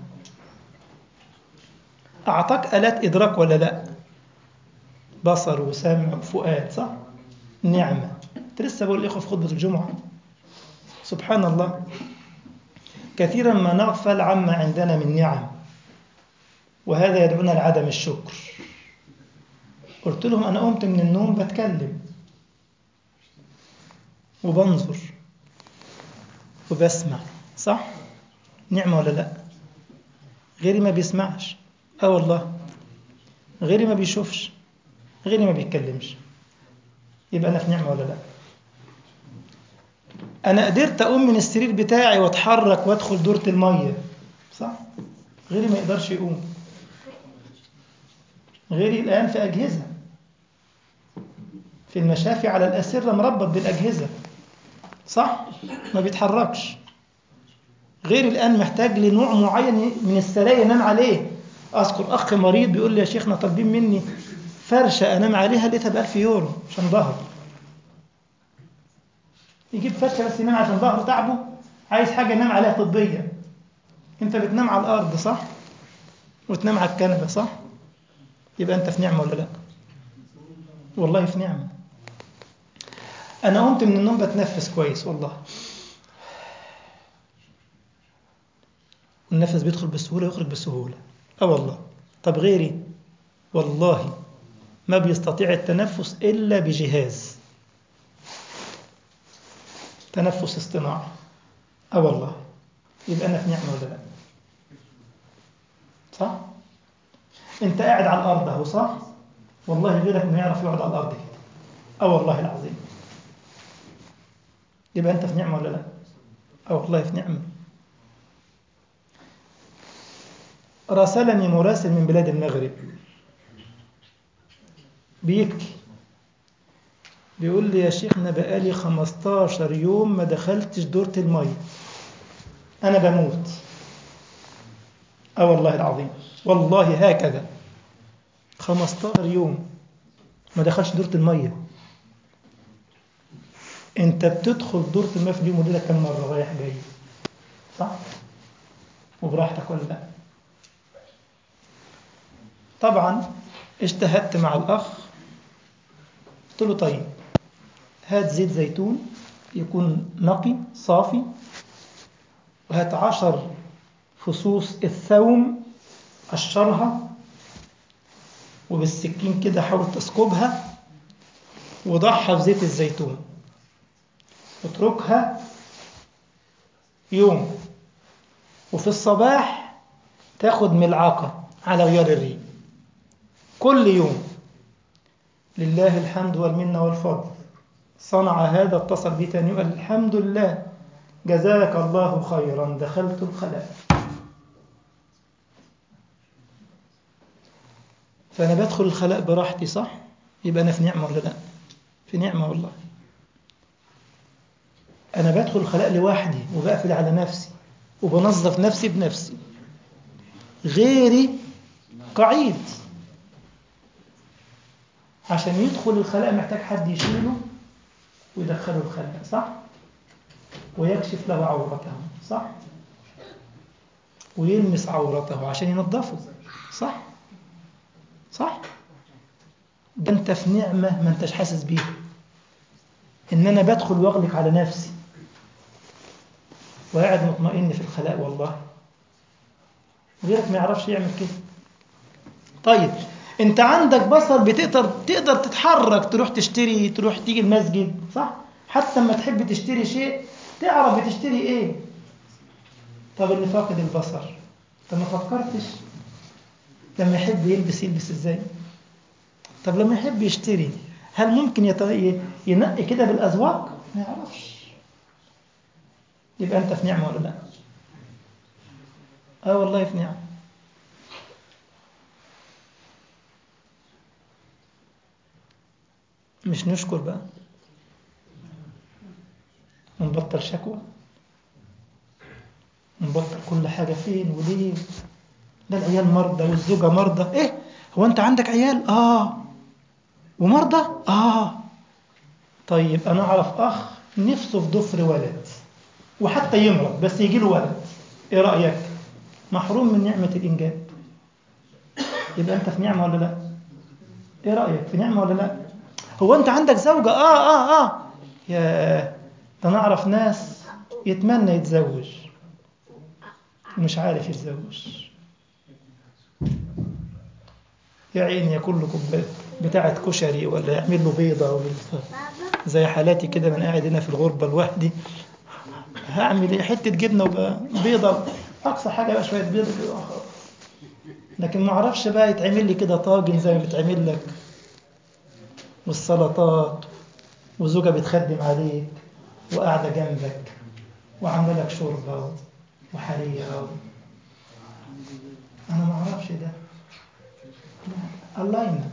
أعطاك آلات إدراك ولا لا؟ بصر وسمع وفؤاد صح؟ نعمة كنت لسه بقول الإخوة في خطبة الجمعة سبحان الله كثيرا ما نغفل عما عندنا من نعم وهذا يدعونا لعدم الشكر قلت لهم أنا قمت من النوم بتكلم وبنظر وبسمع صح؟ نعمة ولا لا؟ غيري ما بيسمعش اه والله غيري ما بيشوفش غيري ما بيتكلمش يبقى أنا في نعمة ولا لا؟ أنا قدرت أقوم من السرير بتاعي وأتحرك وأدخل دورة المية صح؟ غيري ما يقدرش يقوم غيري الآن في أجهزة في المشافي على الأسرة مربط بالأجهزة صح؟ ما بيتحركش غيري الآن محتاج لنوع معين من السراير ينام عليه أذكر أخ مريض بيقول لي يا شيخنا طالبين مني فرشة أنام عليها لقيتها بألف يورو عشان ظهر يجيب فرشة بس ينام عشان ظهره تعبه عايز حاجة ينام عليها طبية أنت بتنام على الأرض صح؟ وتنام على الكنبة صح؟ يبقى أنت في نعمة ولا لا؟ والله في نعمة أنا قمت من النوم بتنفس كويس والله النفس بيدخل بسهولة ويخرج بسهولة أه والله طب غيري والله ما بيستطيع التنفس إلا بجهاز تنفس اصطناعي اه والله يبقى انا في نعمه ولا لا صح انت قاعد على الارض اهو صح والله غيرك ما يعرف يقعد على الارض كده اه والله العظيم يبقى انت في نعمه ولا لا اه والله في نعمه راسلني مراسل من بلاد المغرب بيبكي بيقول لي يا شيخنا بقالي 15 يوم ما دخلتش دورة المية أنا بموت أه والله العظيم والله هكذا 15 يوم ما دخلش دورة المية أنت بتدخل دورة المية في اليوم وليلة كم مرة رايح جاي صح؟ وبراحتك ولا لا؟ طبعا اجتهدت مع الأخ قلت له طيب هات زيت زيتون يكون نقي صافي وهات عشر فصوص الثوم قشرها وبالسكين كده حاول تسكبها وضعها في زيت الزيتون اتركها يوم وفي الصباح تاخد ملعقة على غيار الريق كل يوم لله الحمد والمنة والفضل صنع هذا اتصل بي تاني وقال الحمد لله جزاك الله خيرا دخلت الخلاء فأنا بدخل الخلاء براحتي صح؟ يبقى أنا في نعمة ولا لا؟ في نعمة والله أنا بدخل الخلاء لوحدي وبقفل على نفسي وبنظف نفسي بنفسي غيري قعيد عشان يدخل الخلاء محتاج حد يشيله ويدخله الخلاء صح؟ ويكشف له عورته صح؟ ويلمس عورته عشان ينظفه صح؟ صح؟ ده انت في نعمة ما انتش حاسس بيها ان انا بدخل واغلق على نفسي وقاعد مطمئن في الخلاء والله غيرك ما يعرفش يعمل كده طيب انت عندك بصر بتقدر تقدر تتحرك تروح تشتري تروح تيجي المسجد صح حتى لما تحب تشتري شيء تعرف بتشتري ايه طب اللي فاقد البصر طب ما فكرتش لما يحب يلبس يلبس ازاي طب لما يحب يشتري هل ممكن يت... ينقي كده بالأذواق ما يعرفش يبقى أنت في نعمة ولا لا آه والله في نعمة مش نشكر بقى ونبطل شكوى ونبطل كل حاجة فين وليه ده العيال مرضى والزوجة مرضى ايه هو انت عندك عيال اه ومرضى اه طيب انا اعرف اخ نفسه في ضفر ولد وحتى يمرض بس يجي له ولد ايه رايك محروم من نعمه الانجاب يبقى انت في نعمه ولا لا ايه رايك في نعمه ولا لا هو انت عندك زوجه اه اه اه يا ده انا اعرف ناس يتمنى يتزوج ومش عارف يتزوج يا عيني ياكل له كوبايه بتاعه كشري ولا يعمل له بيضه ولا زي حالاتي كده من قاعد هنا في الغربه لوحدي هعمل ايه حته جبنه وبيضه اقصى حاجه بقى شويه بيضه كده خلاص لكن ما اعرفش بقى يتعمل لي كده طاجن زي ما بيتعمل لك والسلطات وزوجه بتخدم عليك وقاعده جنبك وعامله لك شوربه وحريره انا ما اعرفش ده الله ينعم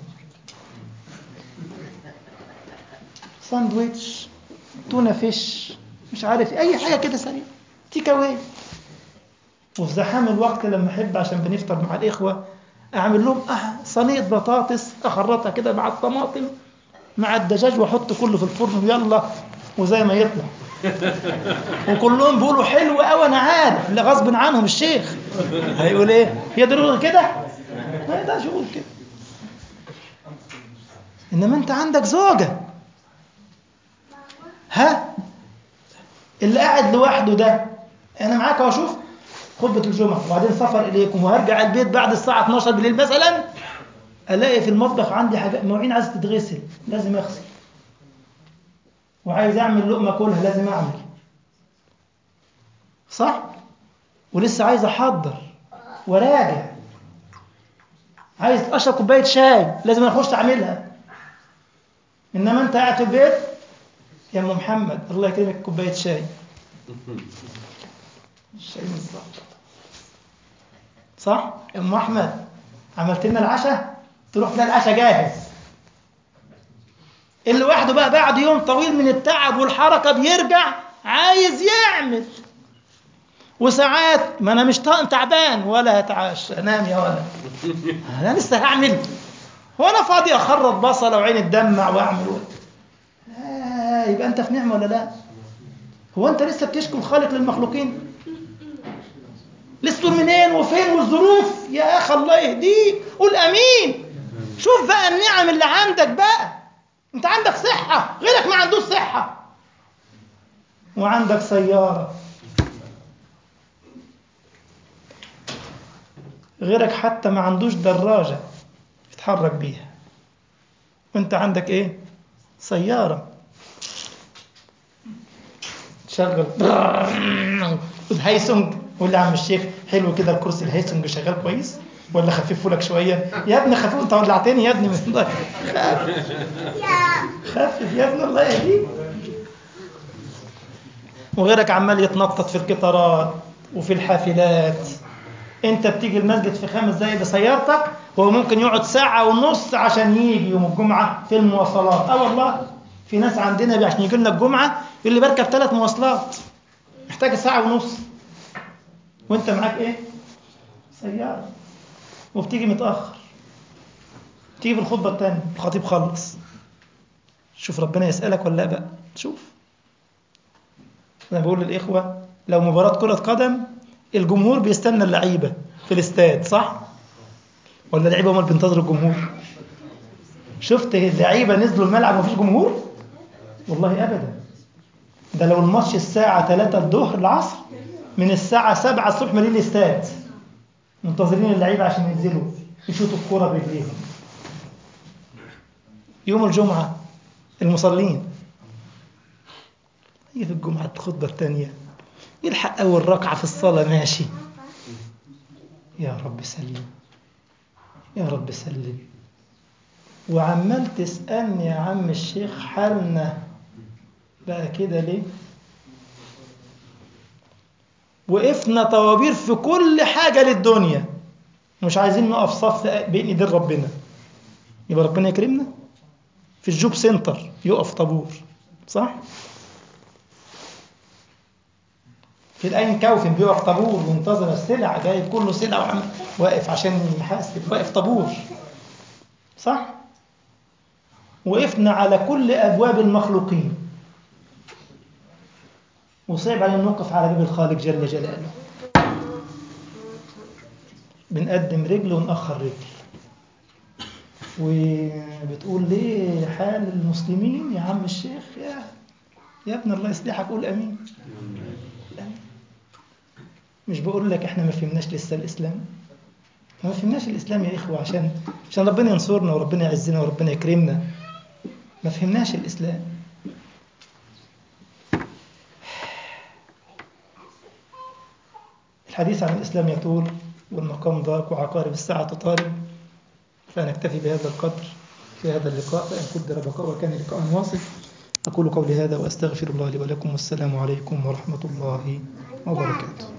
ساندويتش تونة فيش مش عارف اي حاجه كده سريع تيك اواي وفي زحام الوقت لما احب عشان بنفطر مع الاخوه اعمل لهم أه صينيه بطاطس اخرطها كده مع الطماطم مع الدجاج واحط كله في الفرن ويلا وزي ما يطلع وكلهم بيقولوا حلو قوي انا عارف اللي غصب عنهم الشيخ هيقول ايه هي دي كده ما يقدرش يقول كده انما انت عندك زوجه ها اللي قاعد لوحده ده انا معاك اهو شوف خطبه الجمعه وبعدين سفر اليكم وهرجع البيت بعد الساعه 12 بالليل مثلا الاقي في المطبخ عندي حاجات مواعين عايزه تتغسل لازم اغسل وعايز اعمل لقمه كلها لازم اعمل صح ولسه عايز احضر وراجع عايز اشرب كوبايه شاي لازم اخش اعملها انما انت قاعد في البيت يا ام محمد الله يكرمك كوبايه شاي الشاي بالظبط صح يا ام احمد عملت لنا العشاء تروح تلاقي العشاء جاهز اللي وحده بقى بعد يوم طويل من التعب والحركه بيرجع عايز يعمل وساعات ما انا مش تعبان ولا هتعاش انام يا ولد انا لسه هعمل هو انا فاضي اخرط بصله وعيني تدمع واعمل آه يبقى انت في نعمه ولا لا هو انت لسه بتشكو الخالق للمخلوقين لسه تقول منين وفين والظروف يا اخي الله يهديك قول امين شوف بقى النعم اللي عندك بقى انت عندك صحه غيرك ما عندوش صحه وعندك سيارة غيرك حتى ما عندوش دراجة يتحرك بيها وانت عندك ايه سيارة شغل هيسنج قول لي يا عم الشيخ حلو كده الكرسي الهيسنج شغال كويس ولا خففه لك شويه يا ابني خففه انت ولعتني يا ابني من الله يا خفف يا ابني الله يهديك وغيرك عمال يتنطط في القطارات وفي الحافلات انت بتيجي المسجد في خمس دقايق بسيارتك هو ممكن يقعد ساعة ونص عشان يجي يوم الجمعة في المواصلات اه والله في ناس عندنا عشان يجي لنا الجمعة يقول لي بركب ثلاث مواصلات محتاج ساعة ونص وانت معاك ايه سيارة وبتيجي متأخر تيجي في الخطبة الثانية الخطيب خلص شوف ربنا يسألك ولا لا بقى شوف أنا بقول للإخوة لو مباراة كرة قدم الجمهور بيستنى اللعيبة في الاستاد صح؟ ولا اللعيبة هم اللي بينتظروا الجمهور؟ شفت اللعيبة نزلوا الملعب ومفيش جمهور؟ والله أبدا ده لو الماتش الساعة 3 الظهر العصر من الساعة 7 الصبح مالين الاستاد منتظرين اللعيبة عشان ينزلوا يشوطوا الكرة برجليهم يوم الجمعة المصلين يجي في الجمعة الخطبة الثانية يلحق أول ركعة في الصلاة ماشي يا رب سلم يا رب سلم وعمال تسألني يا عم الشيخ حالنا بقى كده ليه وقفنا طوابير في كل حاجة للدنيا مش عايزين نقف صف بين ايدين ربنا يبقى ربنا يكرمنا في الجوب سنتر يقف طابور صح في الأين كوفن بيقف طابور منتظر السلع جايب كله سلع وعم واقف عشان يحاسب واقف طابور صح وقفنا على كل أبواب المخلوقين وصعب علينا نوقف على باب الخالق جل جلاله بنقدم رجل ونأخر رجل وبتقول ليه حال المسلمين يا عم الشيخ يا يا ابن الله يصلحك قول امين مش بقول لك احنا ما فهمناش لسه الاسلام ما فهمناش الاسلام يا اخوه عشان عشان ربنا ينصرنا وربنا يعزنا وربنا يكرمنا ما فهمناش الاسلام الحديث عن الاسلام يطول والمقام ضاق وعقارب الساعه تطارب فنكتفي بهذا القدر في هذا اللقاء فإن قدر بقاء وكان لقاء واصل أقول قولي هذا وأستغفر الله لي ولكم والسلام عليكم ورحمة الله وبركاته